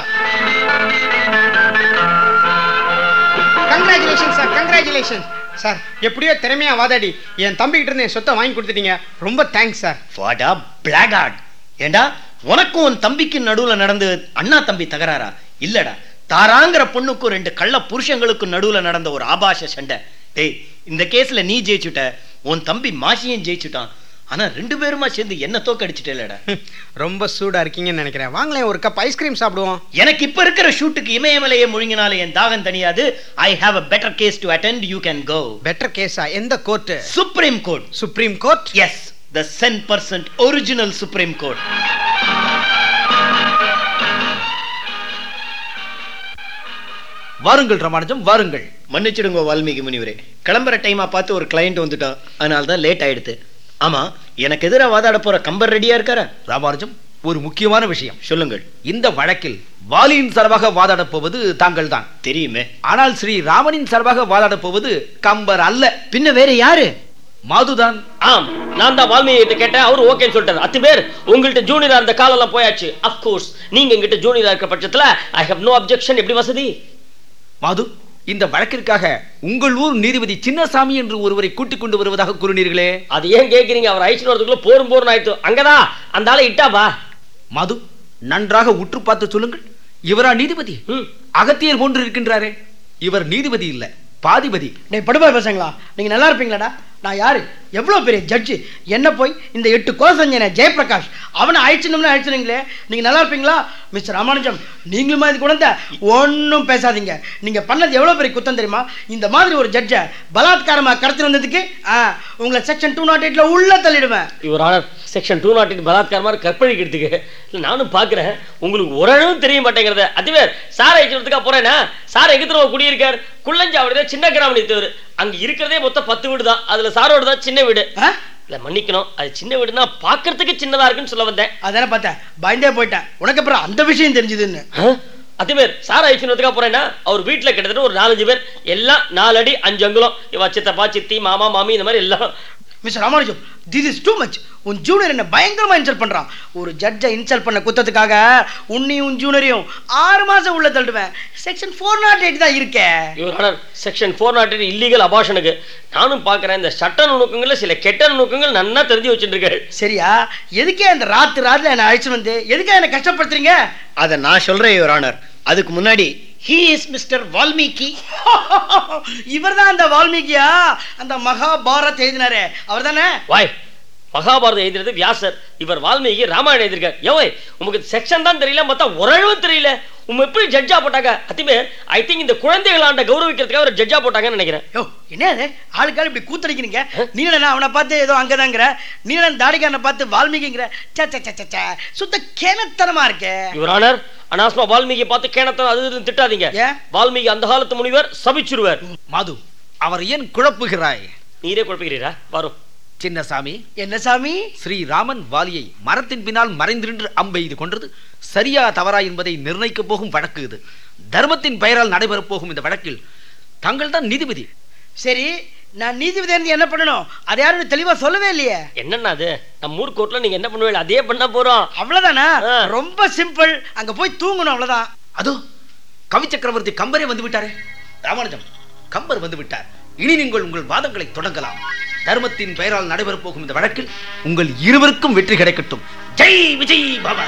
congratulation sir congratulation sir எப்படியோ திறமையா வாதாடி என் தம்பிக்கிட்ட இருந்து என் சொத்தை வாங்கி கொடுத்துட்டீங்க ரொம்ப தேங்க்ஸ் சார் வாடா பிளாகார்ட் ஏண்டா உனக்கும் உன் தம்பிக்கு நடுவுல நடந்து அண்ணா தம்பி தகராறா இல்லடா தாராங்கிற பொண்ணுக்கும் ரெண்டு கள்ள புருஷங்களுக்கும் நடுவுல நடந்த ஒரு ஆபாச சண்டை டேய் இந்த கேஸ்ல நீ ஜெயிச்சுட்ட உன் தம்பி மாசியும் ஜெயிச்சுட்டான் ஆனா ரெண்டு பேருமா சேர்ந்து என்ன தோக்கடிச்சிட்டேலடா ரொம்ப சூடா இருக்கீங்கன்னு நினைக்கிறேன் வாங்களேன் ஒரு கப் ஐஸ்கிரீம் சாப்பிடுவோம் எனக்கு இப்ப இருக்கிற ஷூட்டுக்கு இமயமலையே முழுங்கினாலே என் தாகம் தனியாது I have a better case to attend you can go better கேஸா எந்த court supreme court supreme court yes the cent percent original supreme court வாருங்கள் ராமானுஜம் வாருங்கள் மன்னிச்சிடுங்க வால்மீகி முனிவரே கிளம்புற டைமா பார்த்து ஒரு கிளையண்ட் வந்துட்டான் அதனால தான் லேட் ஆயிடுது ஆமா எனக்கு எதிராக வாதாட போற கம்பர் ரெடியா இருக்காரா ராமானுஜம் ஒரு முக்கியமான விஷயம் சொல்லுங்கள் இந்த வழக்கில் வாலியின் சார்பாக வாதாடப் போவது தாங்கள் தான் தெரியுமே ஆனால் ஸ்ரீ ராமனின் சார்பாக வாதாடப் போவது கம்பர் அல்ல பின்ன வேற யாரு மாதுதான் ஆம் நான் தான் வால்மீகி கிட்ட கேட்டேன் அவரு ஓகேன்னு சொல்லிட்டாரு அத்து பேர் உங்கள்கிட்ட ஜூனியரா இருந்த காலெல்லாம் போயாச்சு அப்கோர்ஸ் நீங்க எங்கிட்ட ஜூனியரா இருக்க பட்சத்துல ஐ ஹவ் நோ அப்ஜெக்ஷன் எப்படி வசதி மாது இந்த வழக்கிற்காக உங்கள் ஊர் நீதிபதி சின்னசாமி என்று ஒருவரை கூட்டிக் கொண்டு வருவதாக கூறினீர்களே அது ஏன் கேக்குறீங்க அவர் ஐச்சு வரதுக்குள்ள போரும் போரும் ஆயிட்டு அங்கதான் அந்த ஆளை இட்டாபா மது நன்றாக உற்று பார்த்து சொல்லுங்கள் இவரா நீதிபதி ம். அகத்தியர் போன்று இருக்கின்றாரே இவர் நீதிபதி இல்ல பாதிபதி டேய் படுபாய் பசங்களா நீங்க நல்லா இருப்பீங்களாடா நான் யாரு எவ்வளவு பெரிய ஜட்ஜு என்ன போய் இந்த எட்டு கொலை செஞ்சனே ஜெயபிரகாஷ் அவனை அழிச்சணும்னு அழிச்சினீங்களே நீங்க நல்லா இருப்பீங்களா மிஸ்டர் ராமானுஜம் நீங்களுமா இது குழந்தை ஒன்றும் பேசாதீங்க நீங்க பண்ணது எவ்வளவு பெரிய குத்தம் தெரியுமா இந்த மாதிரி ஒரு ஜட்ஜை பலாத்காரமா கடத்தி வந்ததுக்கு ஆ, உங்களை செக்ஷன் டூ நாட் எயிட்ல உள்ள தள்ளிடுவேன் இவர் ஆனர் செக்ஷன் டூ நாட்டின் பலாத்காரமா கற்பழிக்கிறதுக்கு இல்ல நானும் பாக்குறேன் உங்களுக்கு ஒரு அளவும் தெரிய மாட்டேங்கிறத அதுவே சாரை வச்சுறதுக்கா போறேனா சார் எங்க திரும்ப குடியிருக்கார் குள்ளஞ்சாவடி சின்ன கிராமணி தேவர் அங்க இருக்கிறதே மொத்தம் பத்து வீடு தான் அதுல சாரோட தான் சின்ன வீடு ஆ? இல்ல மன்னிக்கணும் அது சின்ன வீடுனா பாக்குறதுக்கு சின்னதா இருக்குன்னு சொல்ல வந்தேன் அதானே பார்த்தேன் பயந்தே போயிட்டேன் உனக்கு அப்புறம் அந்த விஷயம் தெரிஞ்சதுன்னு அதே பேர் சார் ஐச்சுனத்துக்கா போறேன்னா அவர் வீட்டுல கிட்டத்தட்ட ஒரு நாலஞ்சு பேர் எல்லாம் நாலு அடி அஞ்சு அங்குலம் இவ சித்தப்பா சித்தி மாமா மாமி இந்த மாதிரி எல்லாம் mister Ramanujam this is too much உன் ஜூனியர் என்ன பயங்கரமா இன்சல்ட் பண்றான் ஒரு ஜட்ஜை இன்சல்ட் பண்ண குத்தத்துக்காக உன்னையும் உன் ஜூனியரையும் ஆறு மாசம் உள்ள தள்ளுவேன் செக்ஷன் ஃபோர் நாட் எயிட் தான் இருக்கே your honour section four nought illegal அபாஷனுக்கு நானும் பார்க்குறேன் இந்த சட்ட நுணுக்கங்கள்ல சில கெட்ட நுணுக்கங்கள் நன்னா தெரிஞ்சு வச்சுருக்காரு சரியா எதுக்கே அந்த ராத்து ராத்துல என்ன அழைச்சு வந்து எதுக்கே என்ன கஷ்டப்படுத்துறீங்க அதை நான் சொல்றேன் யுவர் ஆனர் அதுக்கு முன்னாடி ஹீ இஸ் மிஸ்டர் வால்மீகி இவர்தான் அந்த வால்மீகியா அந்த மகாபாரத் எழுதினாரே அவர் தானே வாய் மகாபாரதம் எழுதுறது வியாசர் இவர் வால்மீகி ராமாயணம் எழுதியிருக்கார் ஏன் உங்களுக்கு செக்ஷன் தான் தெரியல மொத்த உறவு தெரியல உங்க எப்படி ஜட்ஜா போட்டாங்க அத்திமே ஐ திங்க் இந்த குழந்தைகளாண்ட கௌரவிக்கிறதுக்காக ஒரு ஜட்ஜா போட்டாங்கன்னு நினைக்கிறேன் யோ என்ன அது ஆளுக்காள் இப்படி கூத்தடிக்கிறீங்க நீலன் அவனை பார்த்து ஏதோ அங்கதாங்கிற நீலன் தாடிக்காரனை பார்த்து வால்மீகிங்கிற சே சே சே, சே சே சுத்த கேனத்தனமா இருக்கே யுவர் ஆனர் அனாஸ்மா வால்மீகி பார்த்து கேணத்தம் அது இதுன்னு திட்டாதீங்க ஏன்? வால்மீகி அந்த காலத்து முனிவர் சபிச்சிருவார் மாது அவர் ஏன் குழப்புகிறாய் நீரே குழப்புகிறீரா வரும் சின்னசாமி என்ன சாமி ஸ்ரீராமன் வாலியை மரத்தின் பின்னால் மறைந்திருந்து அம்பெய்து கொன்றது சரியா தவறா என்பதை நிர்ணயிக்கப் போகும் வழக்கு இது தர்மத்தின் பெயரால் நடைபெறப் போகும் இந்த வழக்கில் தங்கள் தான் நீதிபதி சரி நான் நீதிபதி இருந்து என்ன பண்ணணும் அதை யாரும் தெளிவா சொல்லவே இல்லையே என்னன்னா அது நம்ம ஊர் கோர்ட்ல நீங்க என்ன பண்ணுவீங்க அதே பண்ண போறோம் அவ்வளவுதானா ஆ. ரொம்ப சிம்பிள் அங்க போய் தூங்கணும் அவ்வளவுதான் அதோ கவி சக்கரவர்த்தி கம்பரே வந்து விட்டாரே ராமானுஜம் கம்பர் வந்து விட்டார் இனி நீங்கள் உங்கள் வாதங்களை தொடங்கலாம் தர்மத்தின் பெயரால் நடைபெறப் போகும் இந்த வழக்கில் உங்கள் இருவருக்கும் வெற்றி கிடைக்கட்டும் ஜெய் விஜய் பாபா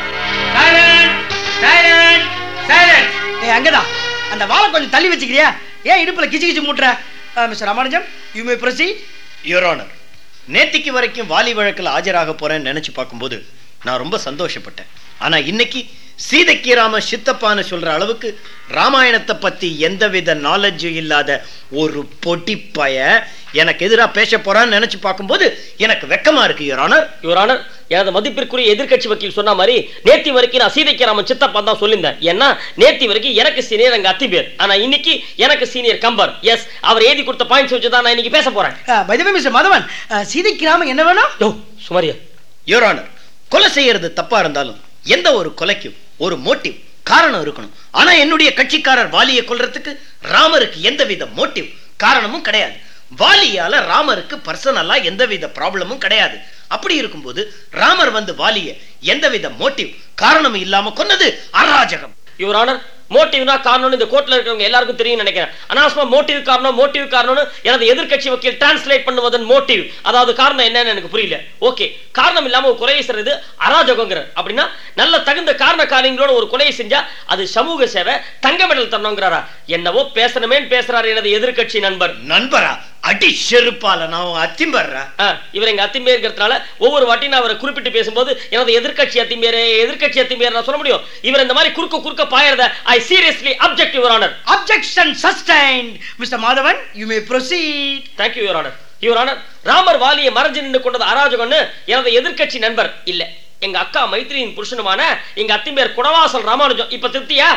ஏய் அங்கதான் அந்த வாழை கொஞ்சம் தள்ளி வச்சுக்கிறியா ஏன் இடுப்புல கிச்சு கிச்சு மூட்டுற mister Ramanujam you may proceed your honour நேத்திக்கு வரைக்கும் வாலி வழக்கில் ஆஜராக போறேன்னு நினைச்சு பார்க்கும்போது நான் ரொம்ப சந்தோஷப்பட்டேன் ஆனா இன்னைக்கு சீதைக்கு ராம சித்தப்பான்னு சொல்ற அளவுக்கு ராமாயணத்தை பத்தி எந்தவித நாலேஜும் இல்லாத ஒரு பொடிப்பய எனக்கு எதிராக பேச போறான்னு நினைச்சு பார்க்கும்போது எனக்கு வெக்கமா இருக்கு யுவர் ஆனர் யுவர் ஆனர் எனது மதிப்பிற்குரிய எதிர்க்கட்சி வக்கீல் சொன்ன மாதிரி நேத்தி வரைக்கும் நான் சீதைக்கு ராமன் சித்தப்பா தான் சொல்லியிருந்தேன் ஏன்னா நேத்தி வரைக்கும் எனக்கு சீனியர் எங்க அத்தி பேர் ஆனா இன்னைக்கு எனக்கு சீனியர் கம்பர் எஸ் அவர் எழுதி கொடுத்த பாயிண்ட்ஸ் வச்சு தான் நான் இன்னைக்கு பேச போறேன் பைதவே மிஸ்டர் மாதவன் அஹ், சீதைக்கு ராமன் என்ன வேணும் யோ சுமாரியா யுவர் ஆனர் கொலை செய்யறது தப்பா இருந்தாலும் எந்த ஒரு கொலைக்கும் ஒரு மோட்டிவ் காரணம் இருக்கணும் ஆனா என்னுடைய கட்சிக்காரர் வாலியை கொல்றதுக்கு ராமருக்கு எந்தவித மோட்டிவ் காரணமும் கிடையாது வாலியால ராமருக்கு பர்சனலா எந்தவித ப்ராப்ளமும் கிடையாது அப்படி இருக்கும்போது ராமர் வந்து வாலிய எந்தவித மோட்டிவ் காரணம் இல்லாம கொன்னது அராஜகம் யுவர் ஆனர் மோட்டிவ்னா காரணம்னு இந்த கோர்ட்ல இருக்கிறவங்க எல்லாருக்கும் தெரியும் நினைக்கிறேன் அனாவசியமா மோட்டிவ் காரணம் மோட்டிவ் காரணம்னு எனது எதிர்க்கட்சி வக்கீல் டிரான்ஸ்லேட் பண்ணுவதன் மோட்டிவ் அதாவது காரணம் என்னன்னு எனக்கு புரியல ஓகே காரணம் இல்லாம ஒரு கொலையை செய்யறது அராஜகங்கிற அப்படின்னா நல்ல தகுந்த காரண காரியங்களோட ஒரு கொலையை செஞ்சா அது சமூக சேவை தங்க மெடல் தரணுங்கிறாரா என்னவோ பேசணுமேன்னு பேசுறாரு எனது எதிர்க்கட்சி நண்பர் நண்பரா அடி செருப்பால நான் அத்திம்பர்றா ஆ, இவர் எங்க அத்திம்பேருங்கிறதுனால ஒவ்வொரு வாட்டியும் நான் அவரை குறிப்பிட்டு பேசும்போது எனது எதிர்க்கட்சி அத்திம்பேரு எதிர்க்கட்சி அத்திம்பேர் நான் சொல்ல முடியும் இவர் இந்த மாதிரி குறுக்க குறுக்க பாயறத I seriously object your honour objection sustained mister Madhavan you may proceed thank you your honour your honour Ramar வாலியை மறைஞ்சு நின்று கொண்டது அராஜகம்னு எனது எதிர்க்கட்சி நண்பர் இல்ல எங்க அக்கா மைத்ரியின் புருஷனுமான எங்க அத்திம்பேர் குடவாசல் ராமானுஜம் இப்ப திருப்தியா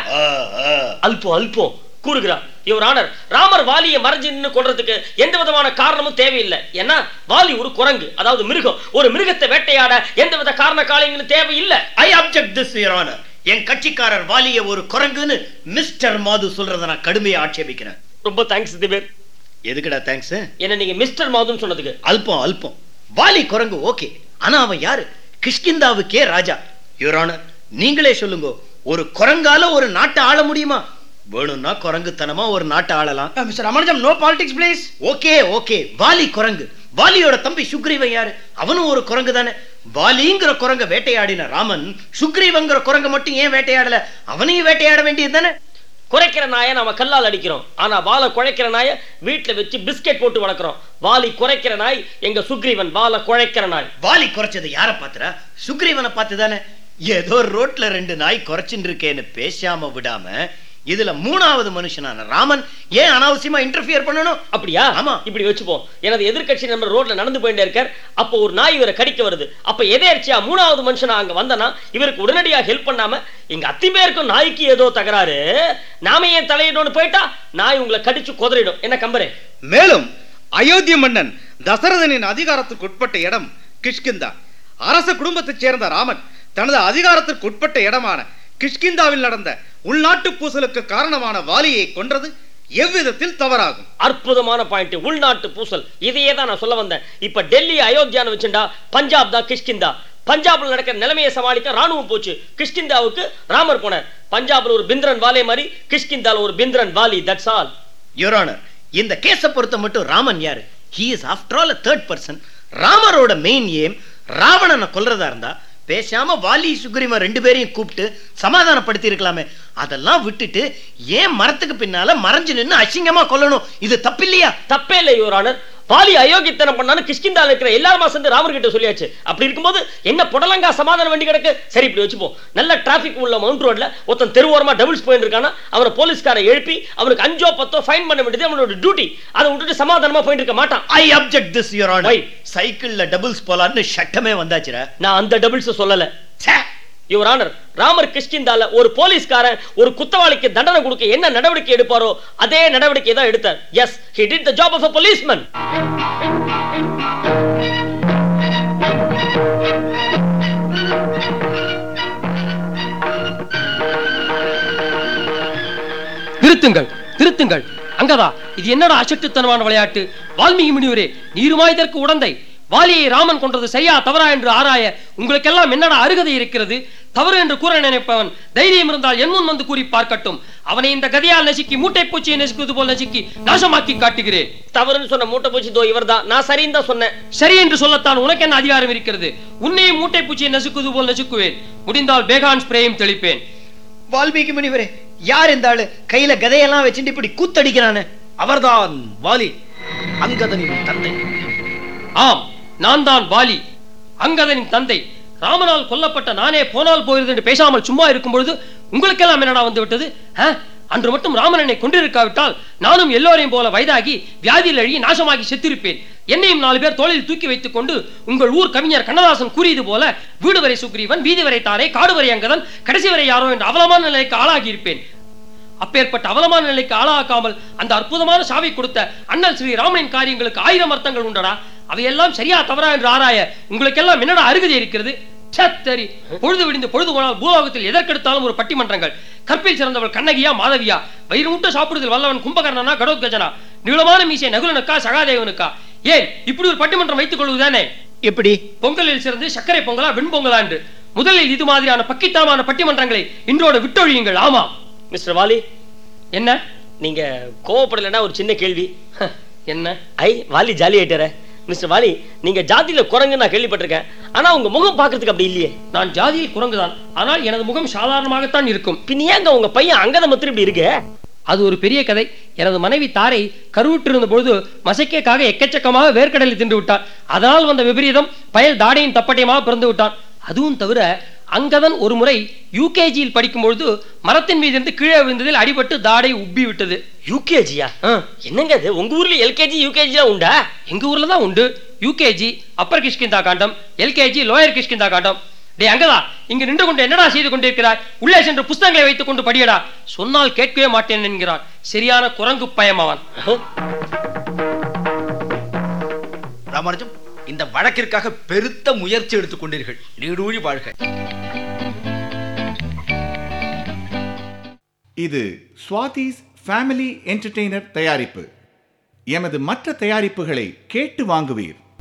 அல்பம் அல்பம் கூறுகிறார் யுவர் ஆனர் ராமர் வாலியை மறைஞ்சு நின்று கொள்றதுக்கு எந்த விதமான காரணமும் தேவையில்லை ஏன்னா வாலி ஒரு குரங்கு அதாவது மிருகம் ஒரு மிருகத்தை வேட்டையாட எந்த வித காரண காரியங்களும் தேவையில்லை I object this your honour என் கட்சிக்காரர் வாலிய ஒரு குரங்குன்னு மிஸ்டர் மாது சொல்றத நான் கடுமையா ஆட்சேபிக்கிறேன் ரொம்ப தேங்க்ஸ் திபேர் எதுக்குடா தேங்க்ஸ் என்ன நீங்க மிஸ்டர் மாதுன்னு சொன்னதுக்கு அல்பம் அல்பம் வாலி குரங்கு ஓகே ஆனா அவன் யாரு கிஷ்கிந்தாவுக்கே ராஜா யுவர் ஆனர் நீங்களே சொல்லுங்க ஒரு குரங்கால ஒரு நாட்டை ஆள முடியுமா வேணும்னா குரங்குத்தனமா ஒரு நாட்டை ஆளலாம் mister Ramanujam no politics please okay okay Vali குரங்கு வாலியோட தம்பி சுக்ரீவன் யாரு அவனும் ஒரு குரங்கு தானே வாலிங்கிற குரங்க வேட்டையாடின ராமன் சுக்ரீவங்கிற குரங்க மட்டும் ஏன் வேட்டையாடல அவனையும் வேட்டையாட வேண்டியது தானே குறைக்கிற நாயை நாம கல்லால் அடிக்கிறோம் ஆனா வாலை குழைக்கிற நாயை வீட்டுல வச்சு பிஸ்கெட் போட்டு வளர்க்குறோம் வாலி குறைக்கிற நாய் எங்க சுக்ரீவன் வாலை குழைக்கிற நாய் வாலி குறைச்சது யார பாத்துறா சுக்ரீவனை பார்த்து தானே ஏதோ ரோட்ல ரெண்டு நாய் குறைச்சுட்டு இருக்கேன்னு பேசாம விடாம இதுல மூணாவது மனுஷனான ராமன் ஏன் அனாவசியமா இன்டர்ஃபியர் பண்ணணும் அப்படியா ஆமா. இப்படி வச்சுப்போம் எனது எதிர்க்கட்சி நண்பர் ரோட்ல நடந்து போயிட்டே இருக்கார் அப்போ ஒரு நாய் இவரை கடிக்க வருது அப்ப எதேர்ச்சியா மூணாவது மனுஷனா அங்க வந்தனா இவருக்கு உடனடியா ஹெல்ப் பண்ணாம எங்க அத்திமேருக்கும் நாய்க்கு ஏதோ தகராறு நாம ஏன் தலையிடணும்னு போயிட்டா நாய் உங்களை கடிச்சு குதறிடும் என்ன கம்பரே மேலும் அயோத்தி மன்னன் தசரதனின் அதிகாரத்திற்கு உட்பட்ட இடம் கிஷ்கிந்தா அரச குடும்பத்தைச் சேர்ந்த ராமன் தனது அதிகாரத்திற்கு உட்பட்ட இடமான கிஷ்கிந்தாவில் நடந்த உள்நாட்டு பூசலுக்கு காரணமான வாலியை கொன்றது எவ்விதத்தில் தவறாகும் அற்புதமான பாயிண்ட் உள்நாட்டு பூசல் இதையே தான் நான் சொல்ல வந்தேன் இப்ப டெல்லி அயோத்தியான்னு வச்சுண்டா பஞ்சாப் தான் கிஷ்கிந்தா பஞ்சாப்ல நடக்கிற நிலைமையை சமாளிக்க ராணுவம் போச்சு கிஷ்கிந்தாவுக்கு ராமர் போனார் பஞ்சாப்ல ஒரு பிந்திரன் வாலே மாதிரி கிஷ்கிந்தால ஒரு பிந்திரன் Vali that's all your honour இந்த கேஸை பொறுத்த மட்டும் ராமன் யாரு he is after all third person ராமரோட மெயின் ஏம் ராவணனை கொல்றதா இருந்தா பேசாம வாலி சுக்ரீவன் ரெண்டு பேரையும் கூப்பிட்டு சமாதானப்படுத்தி இருக்கலாமே அதெல்லாம் விட்டுட்டு ஏன் மரத்துக்கு பின்னால மறைஞ்சு நின்னு அசிங்கமா கொல்லணும் இது தப்பில்லையா தப்பே இல்லை யுவர் ஆனர் வாலி அயோக்கியத்தனம் பண்ணான்னு கிஷ்கிந்தால இருக்கிற எல்லாருமா சேர்ந்து ராமர் கிட்ட சொல்லியாச்சு அப்படி இருக்கும்போது என்ன புடலங்கா சமாதான வண்டி கிடக்கு சரி இப்படி வச்சுப்போம் நல்ல டிராபிக் உள்ள மவுண்ட் ரோட்ல ஒருத்தன் தெருவோரமா டபுள்ஸ் போயிட்டு இருக்கானா அவனை போலீஸ்காரை எழுப்பி அவனுக்கு அஞ்சோ பத்தோ ஃபைன் பண்ண வேண்டியது அவனோட டியூட்டி அதை விட்டுட்டு சமாதானமா போயிட்டு இருக்க மாட்டான் I object this your Why? Honour சைக்கிள்ல டபுள்ஸ் போலான்னு சட்டமே வந்தாச்சுரா நான் அந்த டபுள்ஸ் சொல்லல யுவர் ஆனர் ராமர் கிஷ்கிந்தால ஒரு போலீஸ்காரன் ஒரு குத்தவாளிக்கு தண்டனை கொடுக்க என்ன நடவடிக்கை எடுப்பாரோ அதே நடவடிக்கை தான் எடுத்தார் yes he did the job of a policeman திருத்துங்கள் திருத்துங்கள் அங்கதா இது என்னடா அசட்டுத்தனமான விளையாட்டு வால்மீகி முனிவரே நீருமாய் இதற்கு உடந்தை வாலியை ராமன் கொன்றது சரியா தவறா என்று ஆராய உங்களுக்கெல்லாம் என்னடா அருகதை இருக்கிறது தவறு என்று கூற நினைப்பவன் தைரியம் இருந்தால் என் முன் வந்து கூறி பார்க்கட்டும் அவனை இந்த கதியால் நசுக்கி மூட்டை பூச்சியை நசுக்குவது போல் நசுக்கி நாசமாக்கி காட்டுகிறேன் தவறுன்னு சொன்ன மூட்டை பூச்சி தோ இவர்தான் நான் சரின்னு தான் சொன்னேன் சரி என்று சொல்லத்தான் உனக்கு என்ன அதிகாரம் இருக்கிறது உன்னையும் மூட்டை பூச்சியை நசுக்குவது போல் நசுக்குவேன் முடிந்தால் பேகான் ஸ்ப்ரேயும் தெளிப்பேன் வால்மீகி முனிவரே யார் இந்த ஆளு கையில கதையெல்லாம் வச்சுட்டு இப்படி கூத்தடிக்கிறானே அவர்தான் வாலி அங்கதனின் தந்தை ஆம் நான் தான் வாலி அங்கதனின் தந்தை ராமனால் கொல்லப்பட்ட நானே போனால் போயிருது என்று பேசாமல் சும்மா இருக்கும் பொழுது உங்களுக்கெல்லாம் என்னடா வந்து விட்டது ஆ? அன்று மட்டும் ராமன் என்னை கொண்டிருக்காவிட்டால் நானும் எல்லோரையும் போல வயதாகி வியாதியில் அழுகி நாசமாகி செத்திருப்பேன் என்னையும் நாலு பேர் தோளில் தூக்கி வைத்துக் கொண்டு உங்கள் ஊர் கவிஞர் கண்ணதாசன் கூறியது போல வீடு வரை சுக்ரீவன் வீதி வரை தாரே காடு வரை அங்கதன் கடைசி வரை யாரோ என்ற அவலமான நிலைக்கு ஆளாகி இருப்பேன் அப்பேற்பட்ட அவலமான நிலைக்கு ஆளாக்காமல் அந்த அற்புதமான சாவை கொடுத்த அண்ணல் ஸ்ரீ ராமனின் காரியங்களுக்கு ஆயிரம் அர்த்தங்கள் உண்டடா அவையெல்லாம் சரியா தவறா என்று ஆராய உங்களுக்கெல்லாம் என்னடா அருகதை இருக்கிறது சத்தரி பொழுது விடிந்து பொழுது போனால் பூலோகத்தில் எதற்கெடுத்தாலும் ஒரு பட்டிமன்றங்கள் கற்பில் சிறந்தவள் கண்ணகியா மாதவியா வயிறு முட்ட சாப்பிடுவதில் வல்லவன் கும்பகர்ணனா கடோத்கஜனா நீளமான மீசை நகுலனுக்கா சகாதேவனுக்கா ஏன் இப்படி ஒரு பட்டிமன்றம் வைத்துக் கொள்வதுதானே எப்படி பொங்கலில் சிறந்து சர்க்கரை பொங்கலா வெண்பொங்கலா என்று முதலில் இது மாதிரியான பக்கித்தனமான பட்டிமன்றங்களை இன்றோடு விட்டொழியுங்கள் ஆமா மிஸ்டர் வாலி என்ன நீங்க கோவப்படலைன்னா ஒரு சின்ன கேள்வி என்ன ஐ வாலி ஜாலி ஆயிட்டார மிஸ்டர் வாலி நீங்க ஜாதியில குரங்கு நான் கேள்விப்பட்டிருக்கேன் ஆனா உங்க முகம் பாக்குறதுக்கு அப்படி இல்லையே நான் ஜாதியில் குரங்குதான் ஆனால் எனது முகம் சாதாரணமாகத்தான் இருக்கும் பின் ஏங்க உங்க பையன் அங்கத மத்திரம் இப்படி இருக்கு அது ஒரு பெரிய கதை எனது மனைவி தாரை கருவுற்றிருந்த பொழுது மசக்கேக்காக எக்கச்சக்கமாக வேர்க்கடலை தின்று விட்டார் அதனால் வந்த விபரீதம் பயல் தாடையின் தப்பட்டையமாக பிறந்து விட்டான் அதுவும் தவிர அங்கதன் ஒரு முறை யூகேஜியில் படிக்கும் பொழுது மரத்தின் மீது இருந்து கீழே விழுந்ததில் அடிபட்டு தாடை உப்பி விட்டது யூகேஜியா என்னங்க இது உங்க ஊர்ல எல்கேஜி யூகேஜி உண்டா எங்க ஊர்ல தான் உண்டு UKG upper Kishkindha Kandam LKG lower Kishkindha Kandam டே அங்கதா இங்கு நின்று கொண்டு என்னடா செய்து கொண்டிருக்கிறாய் உள்ளே சென்று புஸ்தகங்களை வைத்துக் கொண்டு படியடா சொன்னால் கேட்கவே மாட்டேன் என்கிறான் சரியான குரங்கு பயம் அவன் ராமானுஜம் இந்த வழக்கிற்காக பெருத்த முயற்சி எடுத்துக் கொண்டீர்கள் நீடூழி வாழ்க இது ஸ்வாதிஸ் ஃபேமிலி என்டர்டெய்னர் தயாரிப்பு எமது மற்ற தயாரிப்புகளை கேட்டு வாங்குவீர்